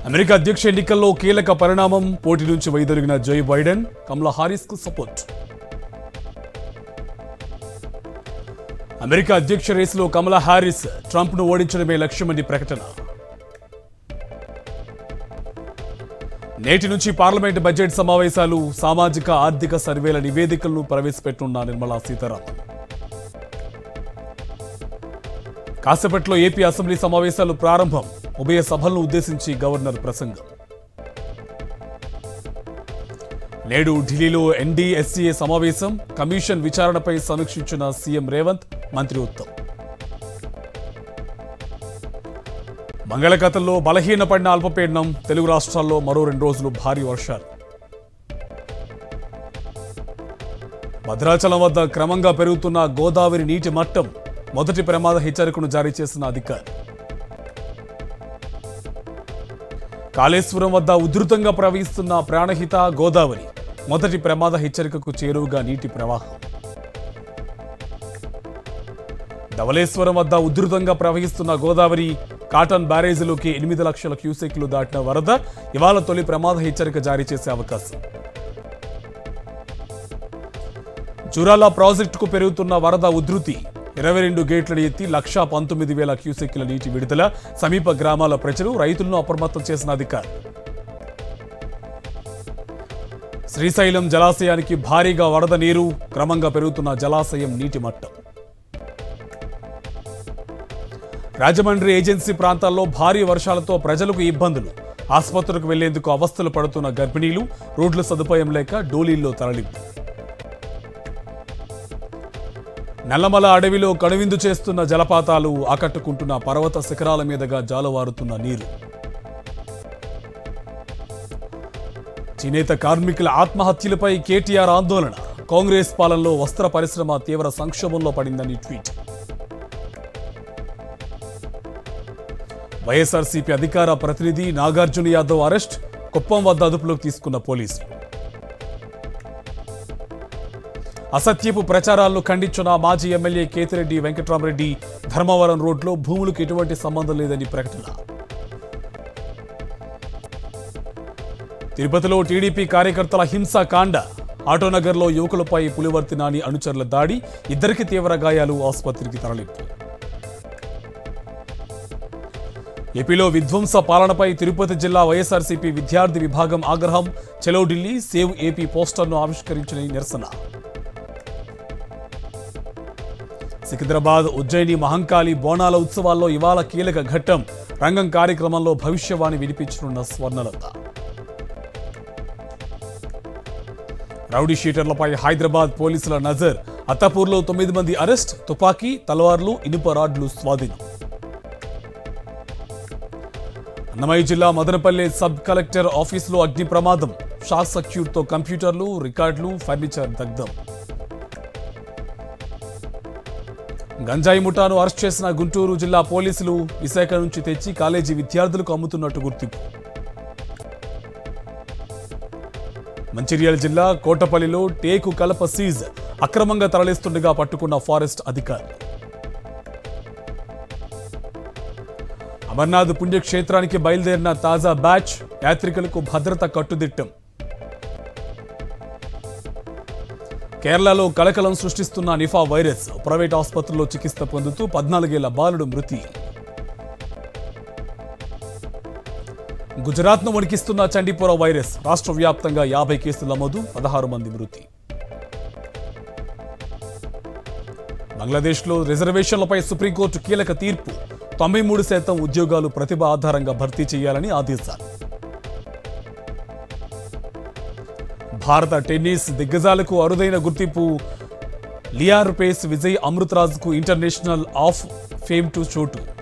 America అధ్యక్ష ఎన్నికల్లో కీలక పరిణామం పోటీ నుంచి వైదొలిగిన జో బైడెన్ కమలా హారిస్ కు సపోర్ట్ అమెరికా అధ్యక్ష రేసులో కమలా హారిస్ ట్రంప్ ను ఓడించడమే లక్ష్యమని ప్రకటన నేటి నుంచి పార్లమెంట్ బడ్జెట్ సమావేశాలు సామాజిక ఆర్థిక సర్వేల నివేదికలను ప్రవేశపెట్టనున్న నిర్మలా సీతారామన్ కాసేపట్లో ఏపీ అసెంబ్లీ సమావేశాలు ప్రారంభం ఉభయ సభలను ఉద్దేశించి గవర్నర్ ప్రసంగం నేడు ఢిల్లీలో ఎన్డీఎస్సీఏ సమావేశం కమిషన్ విచారణపై సమీక్షించిన సీఎం రేవంత్ మంత్రి ఉత్తమ్ మంగళకతంలో బలహీనపడిన అల్పపీడనం తెలుగు రాష్ట్రాల్లో మరో రెండు రోజులు భారీ వర్షాలు భద్రాచలం వద్ద క్రమంగా పెరుగుతున్న గోదావరి నీటి మట్టం మొదటి ప్రమాద హెచ్చరికను జారీ చేసిన అధికారి కాళేశ్వరం వద్ద ఉధృతంగా ప్రవహిస్తున్న ప్రాణహిత గోదావరి మొదటి ప్రమాద హెచ్చరికకు చేరువుగా నీటి ప్రవాహం ధవళేశ్వరం వద్ద ఉధృతంగా ప్రవహిస్తున్న గోదావరి కాటన్ బ్యారేజీలోకి ఎనిమిది లక్షల క్యూసెక్లు దాటిన వరద ఇవాళ తొలి ప్రమాద హెచ్చరిక జారీ చేసే అవకాశం జురాల ప్రాజెక్టుకు పెరుగుతున్న వరద ఉధృతి ఇరవై రెండు గేట్లను ఎత్తి లక్షా పంతొమ్మిది వేల క్యూసెక్ల నీటి విడుదల సమీప గ్రామాల ప్రజలు రైతులను అప్రమత్తం చేసిన అధికారులు శ్రీశైలం జలాశయానికి భారీగా వరద నీరు క్రమంగా పెరుగుతున్న జలాశయం నీటి మట్టం రాజమండ్రి ఏజెన్సీ ప్రాంతాల్లో భారీ వర్షాలతో ప్రజలకు ఇబ్బందులు ఆసుపత్రులకు వెళ్లేందుకు అవస్థలు పడుతున్న గర్భిణీలు రోడ్ల సదుపాయం లేక డోలీల్లో తరలింపు నల్లమల అడవిలో కనువిందు చేస్తున్న జలపాతాలు ఆకట్టుకుంటున్న పర్వత శిఖరాల మీదుగా జాలువారుతున్న నీరు చేనేత కార్మికుల ఆత్మహత్యలపై కేటీఆర్ ఆందోళన కాంగ్రెస్ పాలనలో వస్త్ర పరిశ్రమ తీవ్ర సంక్షోభంలో పడిందని ట్వీట్ వైఎస్ఆర్సీపీ అధికార ప్రతినిధి నాగార్జున యాదవ్ అరెస్ట్ కుప్పం వద్ద అదుపులోకి తీసుకున్న పోలీసులు అసత్యపు ప్రచారాలను ఖండించిన మాజీ ఎమ్మెల్యే కేతిరెడ్డి వెంకట్రామరెడ్డి ధర్మవరం రోడ్లో భూములకు ఎటువంటి సంబంధం లేదని ప్రకటన తిరుపతిలో టీడీపీ కార్యకర్తల హింసాకాండ ఆటోనగర్లో యువకులపై పులివర్తి నాని అనుచరుల దాడి ఇద్దరికి తీవ్ర గాయాలు ఆసుపత్రికి తరలింపు ఏపీలో విధ్వంస పాలనపై తిరుపతి జిల్లా వైఎస్ఆర్సీపీ విద్యార్థి విభాగం ఆగ్రహం చెలో ఢిల్లీ సేవ్ ఏపీ పోస్టర్ను ఆవిష్కరించిన నిరసన సికింద్రాబాద్ ఉజ్జయిని మహంకాళి బోనాల ఉత్సవాల్లో ఇవాళ కీలక ఘట్టం రంగం కార్యక్రమంలో భవిష్యవాణి వినిపించనున్న స్వర్ణలత రౌడీ షీటర్లపై హైదరాబాద్ పోలీసుల నజర్ అత్తాపూర్లో తొమ్మిది మంది అరెస్ట్ తుపాకీ తలవార్లు ఇనుప రాడ్లు స్వాధీనం అన్నమయ్య జిల్లా మదనపల్లి సబ్ కలెక్టర్ ఆఫీసులో అగ్ని ప్రమాదం షార్ట్ సర్క్యూట్తో కంప్యూటర్లు రికార్డులు ఫర్నిచర్ దగ్ధం గంజాయి ముఠాను అరెస్ట్ చేసిన గుంటూరు జిల్లా పోలీసులు విశాఖ నుంచి తెచ్చి కాలేజీ విద్యార్థులకు అమ్ముతున్నట్టు గుర్తింపు మంచిర్యాల జిల్లా కోటపల్లిలో టేకు కలప సీజ్ అక్రమంగా తరలిస్తుండగా పట్టుకున్న ఫారెస్ట్ అధికారులు అమర్నాథ్ పుణ్యక్షేత్రానికి బయలుదేరిన తాజా బ్యాచ్ యాత్రికులకు భద్రత కట్టుదిట్టం కేరళలో కలకలం సృష్టిస్తున్న నిఫా వైరస్ ప్రైవేట్ ఆసుపత్రిలో చికిత్స పొందుతూ పద్నాలుగేళ్ల బాలుడు మృతి గుజరాత్ను వణికిస్తున్న చండీపుర వైరస్ రాష్ట్ర వ్యాప్తంగా యాభై కేసులు నమోదు పదహారు మంది మృతి బంగ్లాదేశ్లో రిజర్వేషన్లపై సుప్రీంకోర్టు కీలక తీర్పు తొంభై మూడు శాతం ఉద్యోగాలు ప్రతిభ ఆధారంగా భర్తీ చేయాలని ఆదేశాలు భారత టెన్నిస్ దిగ్గజాలకు అరుదైన గుర్తింపు లియార్ పేస్ విజయ్ అమృతరాజ్కు ఇంటర్నేషనల్ ఆఫ్ ఫేమ్ టు చోటు